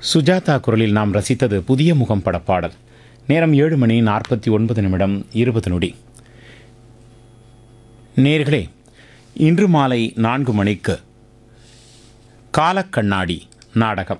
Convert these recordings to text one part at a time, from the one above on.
சுஜாதா குரலில் நாம் ரசித்தது புதிய முகம் பட பாடல் நேரம் ஏழு மணி நாற்பத்தி ஒன்பது நிமிடம் இருபது நொடி நேர்களே இன்று மாலை நான்கு மணிக்கு காலக்கண்ணாடி நாடகம்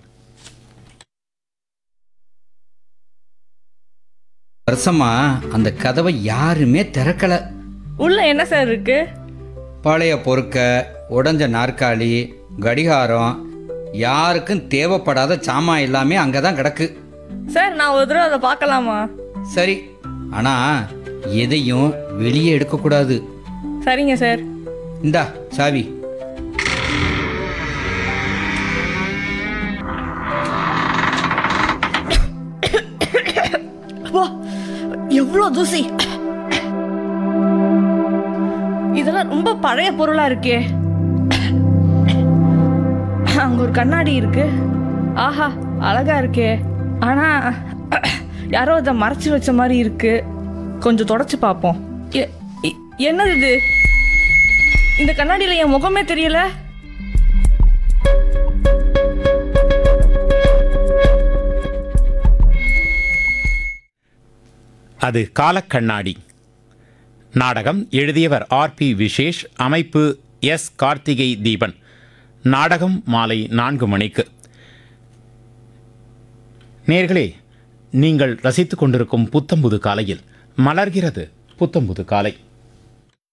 வருஷமா அந்த கதவை யாருமே திறக்கல உள்ள என்ன சார் இருக்கு பழைய பொறுக்க உடஞ்ச நாற்காலி கடிகாரம் யாருக்கும் தேவைப்படாத சாமான் எல்லாமே அங்கே தான் கிடக்கு சார் நான் ஒரு தடவை அதை பார்க்கலாமா சரி ஆனால் எதையும் வெளியே எடுக்கக்கூடாது சரிங்க சார் இந்தா சாவி வா எவ்வளோ தூசி இதெல்லாம் ரொம்ப பழைய பொருளா இருக்கே அங்க ஒரு கண்ணாடி இருக்கு ஆஹா அழகா இருக்கே ஆனா யாரோ இதை மறைச்சு வச்ச மாதிரி இருக்கு கொஞ்சம் தொடச்சு பார்ப்போம் எ- எ- என்னது இது இந்த கண்ணாடியில என் முகமே தெரியல அது காலக்கண்ணாடி நாடகம் எழுதியவர் ஆர் பி விசேஷ் அமைப்பு எஸ் கார்த்திகை தீபன் நாடகம் மாலை நான்கு மணிக்கு நேர்களே நீங்கள் ரசித்துக் கொண்டிருக்கும் புத்தம்புது காலையில் மலர்கிறது புத்தம்புது காலை